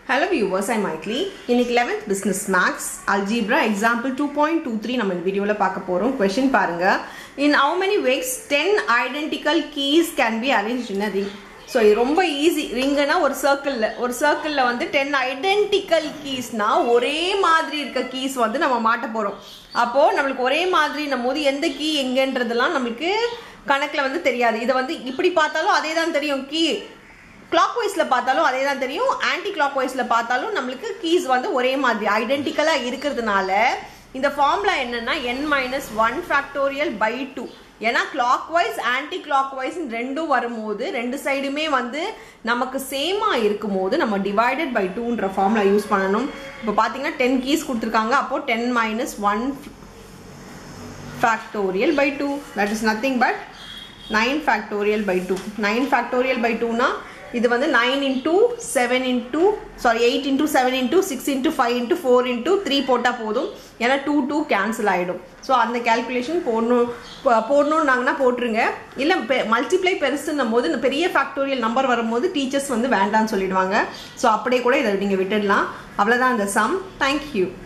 hello viewers ஐ மைக்லி இன்னைக்கு eleventh business maths algebra example two point two three நம்ம இந்த வீடியோவில் பார்க்க போகிறோம் கொஷின் பாருங்க in how many ways ten identical keys can be arranged in a ring so இது ரொம்ப ஈஸி ரிங்குனா ஒரு சர்க்கிளில் ஒரு சர்க்கிளில் வந்து டென் ஐடென்டிக்கல் கீஸ்னா ஒரே மாதிரி இருக்க கீஸ் வந்து நம்ம மாட்ட போகிறோம் அப்போது நம்மளுக்கு ஒரே மாதிரி நம்ம போது எந்த கீ எங்கன்றதெல்லாம் நம்மளுக்கு கணக்கில் வந்து தெரியாது இதை வந்து இப்படி பார்த்தாலும் அதே தான் தெரியும் கீ கிளாக் வைஸில் பார்த்தாலும் அதே தான் தெரியும் ஆன்டி கிளாக் வைஸில் பார்த்தாலும் நம்மளுக்கு கீஸ் வந்து ஒரே மாதிரி ஐடென்டிக்கலாக இருக்கிறதுனால இந்த ஃபார்முலா என்னன்னா n minus one factorial by two ஏன்னா clockwise anticlockwise ரெண்டும் வரும்போது ரெண்டு சைடுமே வந்து நமக்கு சேமாக இருக்கும் போது நம்ம டிவைடட் பை டூன்ற ஃபார்முலா யூஸ் பண்ணணும் இப்போ பார்த்தீங்கன்னா டென் கீஸ் கொடுத்துருக்காங்க அப்போது ten minus one factorial by two that is nothing but nine factorial by two nine factorial by டூனா இது வந்து nine into seven into sorry eight into seven into six into five into four into three போட்டால் போதும் ஏன்னா two two cancel ஆகிடும் so அந்த calculation போடணும் போடணுன்னாங்கன்னா போட்டுருங்க இல்லை பெ மல்டிப்ளை பெருசுன்னும் போது இந்த பெரிய ஃபேக்டோரியல் நம்பர் வரும்போது டீச்சர்ஸ் வந்து வேண்டாம்னு சொல்லிடுவாங்க ஸோ அப்படியே கூட இதை நீங்கள் விட்டுடலாம் அவ்வளோதான் இந்த சம் தேங்க்யூ